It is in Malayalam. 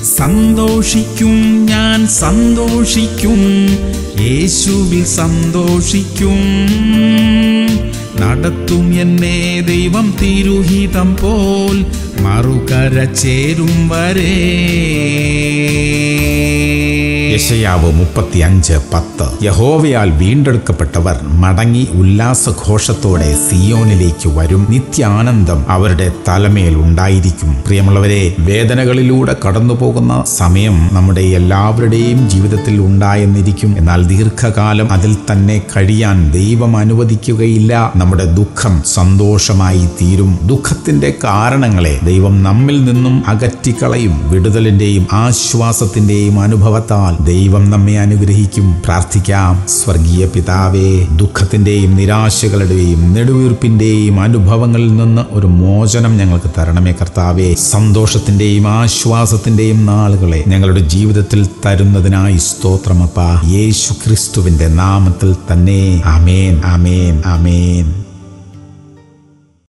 സന്തോഷിക്കും ഞാൻ സന്തോഷിക്കും യേശുവിൽ സന്തോഷിക്കും നടത്തും എന്നെ ദൈവം തിരുഹിതം പോൽ മറുകര ചേരും വരേ യശയാവ് മുപ്പത്തി അഞ്ച് പത്ത് യഹോവയാൽ വീണ്ടെടുക്കപ്പെട്ടവർ മടങ്ങി ഉല്ലാസഘോഷത്തോടെ സിയോനിലേക്ക് വരും നിത്യാനന്ദം അവരുടെ തലമേൽ ഉണ്ടായിരിക്കും പ്രിയമുള്ളവരെ വേദനകളിലൂടെ കടന്നു പോകുന്ന സമയം നമ്മുടെ എല്ലാവരുടെയും ജീവിതത്തിൽ ഉണ്ടായെന്നിരിക്കും എന്നാൽ ദീർഘകാലം അതിൽ തന്നെ കഴിയാൻ ദൈവം അനുവദിക്കുകയില്ല നമ്മുടെ ദുഃഖം സന്തോഷമായി തീരും ദുഃഖത്തിന്റെ കാരണങ്ങളെ ദൈവം നമ്മിൽ നിന്നും അകറ്റിക്കളയും വിടുതലിന്റെയും ആശ്വാസത്തിന്റെയും അനുഭവത്താൽ ദൈവം നമ്മെ അനുഗ്രഹിക്കും പ്രാർത്ഥിക്കാം സ്വർഗീയ പിതാവേ ദുഃഖത്തിന്റെയും നിരാശകളുടെയും നെടുവീർപ്പിന്റെയും അനുഭവങ്ങളിൽ നിന്ന് ഒരു മോചനം ഞങ്ങൾക്ക് തരണമേ കർത്താവേ സന്തോഷത്തിന്റെയും ആശ്വാസത്തിന്റെയും നാളുകളെ ഞങ്ങളുടെ ജീവിതത്തിൽ തരുന്നതിനായി സ്തോത്രമപ്പ യേശു ക്രിസ്തുവിന്റെ നാമത്തിൽ തന്നെ അമേൻ അമേൻ അമേൻ